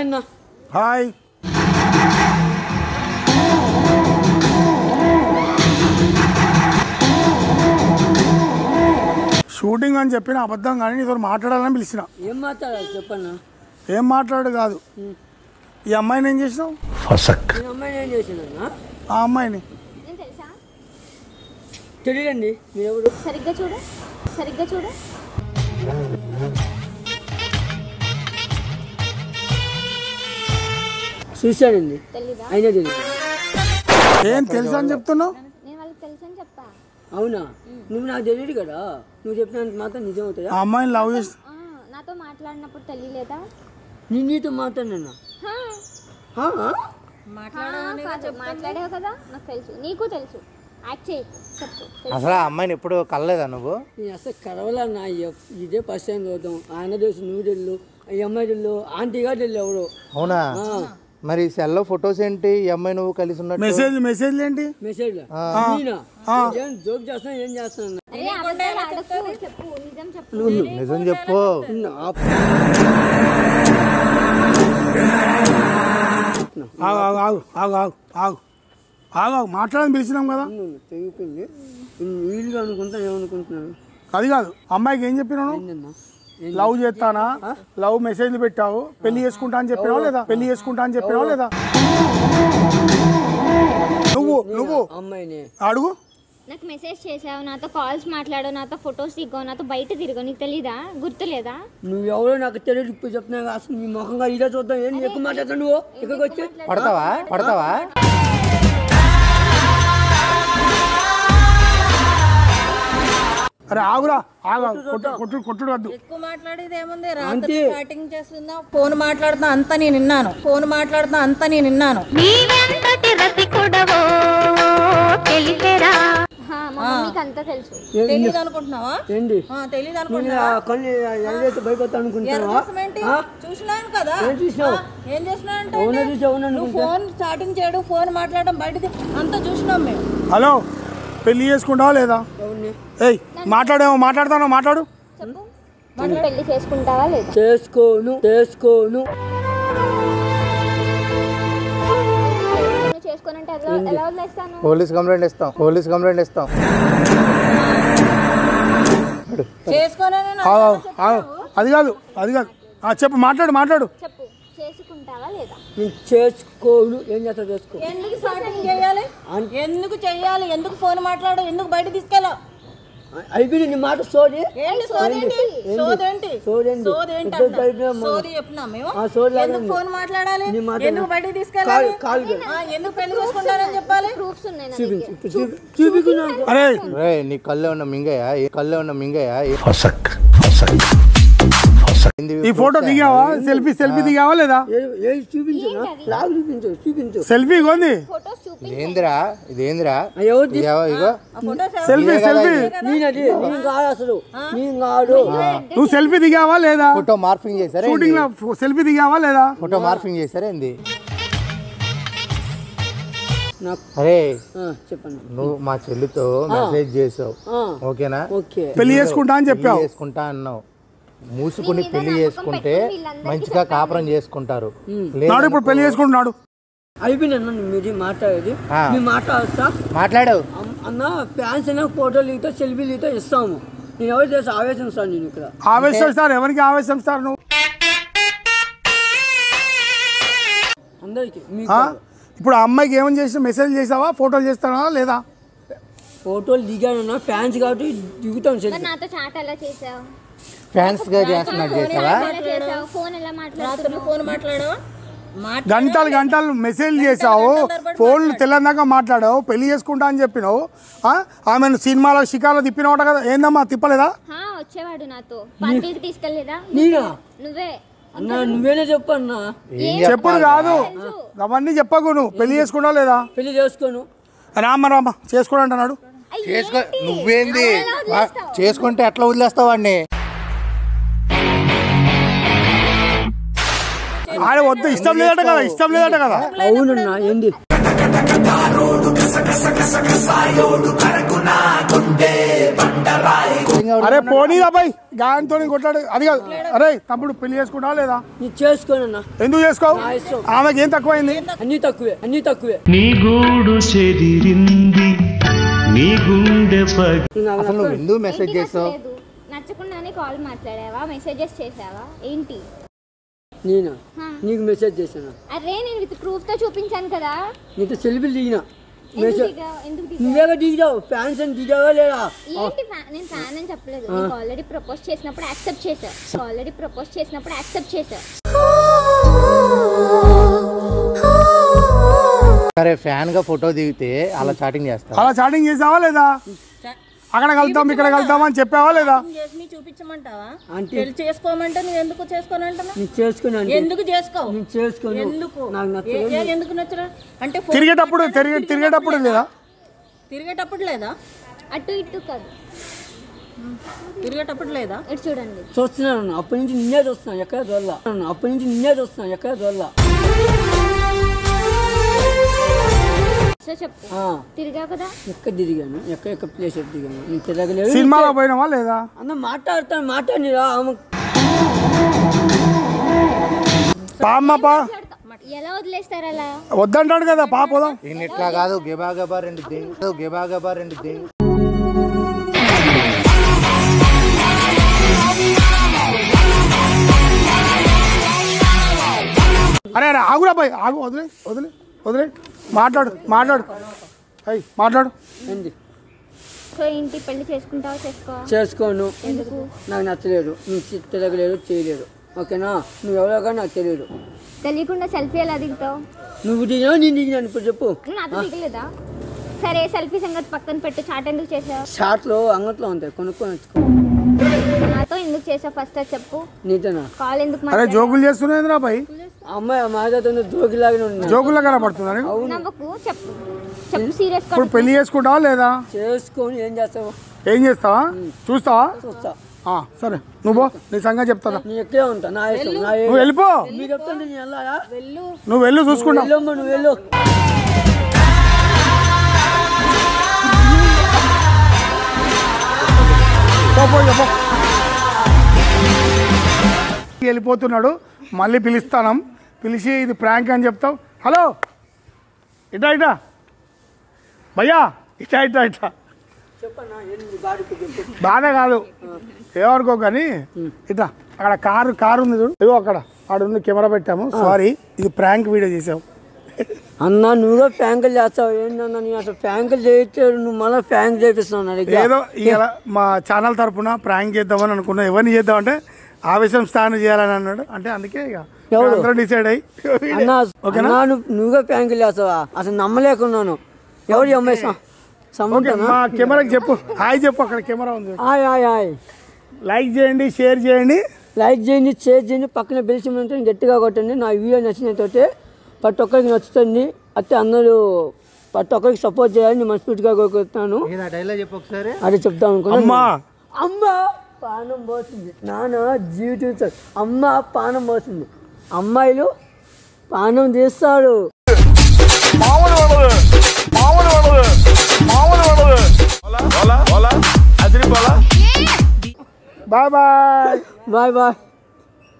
అన్న hi shooting అని చెప్పిన అబద్ధం కానీ నీతో మాట్లాడాలని పిలిచిన ఏం మాట్లాడాలి చెప్పన్న ఏం మాట్లాడు కాదు ఈ అమ్మాయిని ఏం చేసినావు నేను అమ్మాయిని ఏం చేసిందన్న ఆ అమ్మాయిని నేను తెలుసా తెలియదండి మీరు ఎవరు సరిగ్గా చూడు సరిగ్గా చూడు చూశానండి తెలీదా అయినా తెలియదు ఏం తెలుసా అని చెప్తున్నావు నేను వాళ్ళకి తెలుసని చెప్తా అవునా నువ్వు నాకు తెలియదు కదా నువ్వు చెప్పినంత మాత్రం నిజం అవుతుందా ఆ అమ్మాయిని లవ్ చేసి ఆ, నాతో మాట్లాడినప్పుడు తెలియలేదా నేను నీతో మాట్లాడినా హా, హా? హా, కాదు, మాట్లాడావు కదా నాకు తెలుసు నీకు తెలుసు యాక్ట్ చేయి చెప్పు తెలుసు. అసలు ఆ అమ్మాయిని ఎప్పుడు కలలేదా నువ్వు నేను అసలు కలవాలన్నా ఇదే ఫస్ట్ టైం చూద్దాం ఆయన తెలుసు నువ్వు తెలు ఈ అమ్మాయి తెలు ఆంటీగా తెలు ఎవరు అవునా ఆ, మరి సెల్లో ఫొటోస్ ఏంటి ఈ అమ్మాయి నువ్వు కలిసి ఉన్నట్టు మెసేజ్ మెసేజ్ ఏంటి మెసేజ్ నేనా ఏం జోక్ చేస్తున్నా ఏం చేస్తున్నా అరే అబద్ధాలు ఆడకు చెప్పు నిజం చెప్పు నువ్వు నిజం చెప్పు నా- ఆగు ఆగు ఆగు ఆగు ఆగు ఆగు ఆగు ఆగు మాట్లాడని పిలిచినాం కదా నువ్వు తెగిపోయింది వీళ్ళు అనుకుంటా ఏమనుకుంటున్నాను అది కాదు అమ్మాయికి ఏం చెప్పినావు ఏంటన్నా లవ్ చేస్తానా లవ్ మెసేజ్లు పెట్టావు పెళ్లి చేసుకుంటా అని చెప్పినావా లేదా పెళ్లి చేసుకుంటా అని చెప్పినావా లేదా నువ్వు నువ్వు అమ్మాయిని అడుగు నాకు మెసేజ్ చేసావు నాతో కాల్స్ మాట్లాడావు నాతో ఫొటోస్ దిగావు నాతో బయట తిరగవు నీకు తెలీదా గుర్తులేదా నువ్వు ఎవరో నాకు తెలియదు ఇప్పుడు చెప్తున్నా అసలు నీ ముఖంగా ఇదే చూద్దాం ఏం ఎక్కువ మాట్లాడతావు నువ్వు ఇక్కడికి వచ్చి పడతావా పడతావా అరే ఆగురా ఆగు ఆగు. కొట్టు కొట్టుడు కొట్టుడు వద్దు ఎక్కువ మాట్లాడేది ఏముంది రాత్రి చాటింగ్ చేస్తున్నా ఫోన్ మాట్లాడుతున్నా అంతా నేను విన్నాను ఫోన్ మాట్లాడుతున్నా అంతా నేను విన్నాను హా, మా మమ్మీకి అంతా తెలుసు తెలియదు అనుకుంటున్నావా ఏంటి ఆ, తెలీదు నేను అనుకుంటున్నావా ఆ కళ్ళు ఎలాగైతే భయపడతా అనుకుంటున్నావా ఎర్రకోసం ఏంటి చూసినాను కదా ఏం చూసినావు ఆ, ఏం చేసినా అంటే అవునా చూసావు అవునా నువ్వు ఫోన్ చాటింగ్ చేయడం ఫోన్ మాట్లాడడం బయటది అంతా చూసినాం మేము హలో పెళ్లి చేసుకుంటావా లేదా ఎవరిని ఏయ్ మాట్లాడేమో మాట్లాడతానో మాట్లాడు చెప్పు నన్ను పెళ్లి చేసుకుంటావా లేదా చేసుకోను చేసుకోను నువ్వు చేసుకోనంటే ఎలా ఎలా వదిలేస్తాను పోలీస్ కంప్లైంట్ ఇస్తాం పోలీస్ కంప్లైంట్ ఇస్తాం చేసుకోనని నా- ఆగు ఆగు, ఆగు అది కాదు అది కాదు ఆ, చెప్పు మాట్లాడు మాట్లాడు చెప్పు చేసుకుంటావా లేదా నేను చేసుకోను ఏం చేస్తా చేసుకో ఎందుకు చాటింగ్ చేయాలి ఎందుకు చెయ్యాలి ఎందుకు ఫోన్ మాట్లాడు ఎందుకు బయట తీసుకెళ్ళావు అయిపోయింది నీ మాట సోది ఏంటి సోదేంటి సోదేంటి సోదేంటి? సోదేంటి ఇద్దరు అంటున్నా. కలిపినా మన- సోది చెప్పినాం మేము ఆ సోది లాగా ఎందుకు ఉంది. ఫోన్ మాట్లాడాలి నీ మాట ఎందుకు బయట తీసుకెళ్ళాలి కాలు కాలు ఆ, ఎందుకు పెళ్లి చేసుకుంటారని చెప్పాలి ప్రూఫ్స్ ఉన్నాయి నా దగ్గర. చూపించు చూపి చూపికున్నా అరే రే నీ కళ్ళు ఉన్న మింగయా ఏ కళ్ళు ఉన్న మింగయా ఏ- ఏంది ఈ ఫోటో దిగావా సెల్ఫీ సెల్ఫీ దిగావా లేదా ఏది చూపించు లాగు చూపించు చూపించు సెల్ఫీ కొంది ఫొటోస్ చూపి ఇదేందిరా ఇదేందిరా ఆ, ఎవరిది ఇది ఎవ- ఇగో ఆ ఫోటోస్ సెల్ఫీ ఇదే కదా సెల్ఫీ ఇది. నేనది నేను కాదు అసలు నేను కాదు నువ్వు సెల్ఫీ దిగావా లేదా ఫోటో మార్పింగ్ చేశారా ఏంది? షూటింగ్ లో సెల్ఫీ దిగావా లేదా ఫోటో మార్పింగ్ చేశారా ఏంది నాకు అరే ఆ, చెప్పండి నువ్వు మా చెల్లితో మెసేజ్ చేసావు ఆ, ఓకేనా ఓకే పెళ్లి చేసుకుంటా అని పెళ్లి చెప్పావు చేసుకుంటా అన్నావు మూసుకుని నీ మీద పెళ్లి నమ్మకం చేసుకుంటే పెట్టుకుని వీళ్ళందరికీ మంచిగా కాపురం చేసుకుంటారు నాడు ఇప్పుడు పెళ్లి చేసుకుంటున్నాడు అయిపోయింది అన్న మీది మాట్లాడేది ఆ. మీ మాట్లాడతా మాట్లాడు అమ్- అన్న ఫ్యాన్స్ అయినా ఫోటోలు దిగుతా సెల్ఫీలు దిగుతా ఇస్తాము నేను ఎవరు చేసి ఆవేశం సార్ నేను ఇక్కడ ఆవేశం సార్ ఎవరికి ఆవేశం సార్ నువ్వు అందరికి మీకు ఆ? ఇప్పుడు ఆ అమ్మాయికి ఏమని చేసిన మెసేజ్ చేసావా ఫోటోలు చేస్తావా లేదా ఫోటోలు దిగానన్నా ఫ్యాన్స్ కాబట్టి దిగుతాం సెల్ఫీ మరి నాతో చాట్ ఎలా చేసావు ఫ్యాన్స్ గా చేస్తున్నట్టు చేసావా ఎలా చేసావు ఫోన్ ఎలా మాట్లాడుతున్నావు రాత్రులు ఫోన్ మాట్లాడావా మాట్ గంటలు గంటలు మెసేజ్ చేసావు ఫోన్లు తెల్లందాక మాట్లాడావు పెళ్లి చేసుకుంటా అని చెప్పినావు ఆ? ఆమెను సినిమాలో షికాలో తిప్పినవాట కదా ఏందమ్మా తిప్పలేదా హా, వచ్చేవాడు నాతో పార్టీకి తీసుకెళ్ళలేదా నేనా నువ్వే అన్న నువ్వేనే చెప్పు అన్న చెప్పుడు కాదు అవన్నీ చెప్పకు నువ్వు పెళ్లి చేసుకుంటా లేదా పెళ్లి చేసుకోను రామ్మ రామ్మ చేసుకోడు అంటున్నాడు చేసుకో నువ్వేంది ఆ, చేసుకుంటే ఎట్లా వదిలేస్తావు వాడిని ఆడ వద్దు ఇష్టం లేదట కదా ఇష్టం లేదట కదా అవునన్నా ఏంది చాటింగ్ అరే పోనీ అబ్బాయి గాయంతో కొట్లాడు అది కాదు అరే తమ్ముడు పెళ్లి చేసుకుంటావా లేదా నీ చేసుకోనన్నా ఎందుకు చేసుకోవు నా ఇష్టం. ఆమెకి ఏం తక్కువైంది అన్నీ తక్కువే అన్నీ తక్కువే నీ గూడు చెదిరింది నీ గుండె పగి నువ్వు నాకు అసలు నువ్వు ఎందుకు మెసేజ్ ఏంటి చేస్తావు నచ్చలేదు నచ్చకుండానే కాల్ మాట్లాడావా మెసేజెస్ చేసావా ఏంటి నేనా హా. నీకు మెసేజ్ చేశాను అరే నేను విత్ ప్రూఫ్ తో చూపించాను కదా నీతో సెల్ఫీ దిగిన ఎందుకు మెసేజ్ దిగావు ఎందుకు దిగావు నువ్వేగా దిగావు ఫ్యాన్స్ అని దిగావా లేదా ఏంటి ఫ్యా- నేను ఫ్యాన్ అని చెప్పలేదు నీకు ఆల్రెడీ ప్రపోజ్ చేసినప్పుడు యాక్సెప్ట్ చేశా ఆల్రెడీ ప్రపోజ్ చేసినప్పుడు యాక్సెప్ట్ చేశా సరే ఫ్యాన్ గా ఫోటో దిగితే అలా చాటింగ్ చేస్తా అలా చాటింగ్ చేసావా లేదా అక్కడ కలుద్దాం ఇక్కడ కలుద్దాం అని చెప్పావా లేదా చేసి నీ చూపించమంటావా ఆంటీ పెళ్లి చేసుకోమంటే నువ్వు ఎందుకు చేసుకోనంటున్నా నీకు చేసుకున్నాను ఎందుకు చేసుకోవు నేను చేసుకోను ఎందుకు నాకు ఏ- నచ్చలేదు ఏ- ఎందుకు నచ్చరా అంటే ఫోన్ తిరిగేటప్పుడు తిరిగే తిరిగేటప్పుడు లేదా తిరిగేటప్పుడు లేదా అటు ఇటు కాదు తిరిగేటప్పుడు లేదా ఇటు చూడండి చూస్తున్నాను అప్పటి నుంచి నిన్నే చూస్తున్నాను ఎక్కడ దొరలా అప్పటి నుంచి నిన్నే చూస్తున్నాను ఎక్కడ దొరలా సో చెప్పు ఆ, తిరిగావు కదా ఎక్కడ తిరిగాను ఎక్కడ ఎక్కడ ప్లేస్ దిగాను నేను తిరగలేదు సినిమాలో పోయినావా లేదా అన్న మాట్లాడతాను మాట్లాడిరా ఆమె పామ్మ పా ఎలా వదిలేస్తారు అలా వద్దంటాడు కదా పా పోదాం ఈయన ఇట్లా కాదు గెబా గబా రెండు దింగ్ గెబా గబా రెండు దింగ్ అరే అరే ఆగురా బాయ్ ఆగు వదిలే వదిలే వదిలే మాట్లాడు మాట్లాడు అయ్యి మాట్లాడు ఏంది సో ఏంటి పెళ్లి చేసుకుంటావా చేసుకో చేసుకోను ఎందుకు నాకు నచ్చలేదు నువ్వు తిరగలేదు చేయలేదు ఓకేనా నువ్వు ఎవరో కానీ నాకు తెలియదు తెలియకుండా సెల్ఫీ ఎలా దిగుతావు నువ్వు దిగినావు నేను దిగినాను ఇప్పుడు చెప్పు నువ్వు నాతో దిగలేదా సరే సెల్ఫీ సంగతి పక్కన పెట్టు చాట్ ఎందుకు చేసావు షార్ట్లో అంగట్లో ఉంటాయి కొనుక్కొని వచ్చుకో నాతో ఎందుకు చేసావు ఫస్ట్ అది చెప్పు నీతోనా కాల్ ఎందుకు అరే మాట్లాడావు? జోకులు చేస్తున్నాయిందిరా బాయ్ అమ్మాయి మాతో జోకిలాగానే ఉన్నా జోకుల్లో కనపడుతుందని నవ్వకు చెప్పు చెప్పు సీరియస్ ఇప్పుడు పెళ్లి చేసుకుంటావా లేదా చేసుకొని ఏం చేస్తావు ఏం చేస్తావా చూస్తావా చూస్తా ఆ, సరే నువ్వు పో నీ సంగతి చెప్తాదా నేను ఎక్కడే ఉంటా నా ఇష్టం నా నువ్వు వెళ్ళిపో మీరు చెప్తాను నేను వెళ్ళాలా నువ్వు వెళ్ళు చూసుకుంటావు వెళ్ళమ్మా నువ్వు వెళ్ళు పో, పో, ఇక పో. వెళ్ళిపోతున్నాడు మళ్ళీ పిలుస్తాను పిలిచి ఇది ప్రాంక్ అని చెప్తావు హలో ఇటా ఇటా భయ్యా ఇటా ఇటా ఇటా చెప్పన్నా ఏంది బాడికి చెప్పు బాధ కాదు ఏమనుకో కానీ ఇట్లా అక్కడ కారు కారు ఉంది చూడు ఇదిగో అక్కడ ఆడ ఉంది కెమెరా పెట్టాము సారీ ఇది ప్రాంక్ వీడియో చేసావు అన్న నువ్వుగా ఫ్యాంకులు చేస్తావు ఏంటన్నా నేను అసలు ఫ్యాంకులు చేయట్లేదు నువ్వు మళ్ళీ ఫ్యాంక్ చేపిస్తున్నావు నా దగ్గర ఏదో ఇలా మా ఛానల్ తరపున ప్రాంక్ చేద్దామని అనుకున్నా ఎవరిని చేద్దామంటే ఆవేశం స్థానం చేయాలని అన్నాడు అంటే అందుకే ఇక ఎవరు? అందరూ డిసైడ్ అయ్యి అన్న అన్న నువ్వు నువ్వుగా ఫ్యాంకులు చేస్తావా అసలు నమ్మలేకున్నాను ఎవరు ఈ అమ్మాయి స- ఓకే సమంతనా మా కెమెరాకి చెప్పు హాయ్ చెప్పు అక్కడ కెమెరా ఉంది ఆయ్ ఆయ్ ఆయ్ లైక్ చేయండి షేర్ చేయండి లైక్ చేయండి షేర్ చేయండి పక్కన బెల్సిమంటే గట్టిగా కొట్టండి నా వీడియో నచ్చినట్టు ప్రతి ఒక్కరికి నచ్చుతుంది అయితే అందరూ ప్రతి ఒక్కరికి సపోర్ట్ చేయాలని మనస్ఫూర్తిగా కోరుకుంటున్నాను ఈయన డైలాగ్ చెప్పు ఒకసారి అది చెప్తాను అనుకున్నాను అమ్మా అమ్మ పానం పోతుంది నాన్న జీవితం అమ్మ పానం పోతుంది అమ్మాయిలు పానం తీస్తాడు బాయ్ బాయ్ బాయ్ బాయ్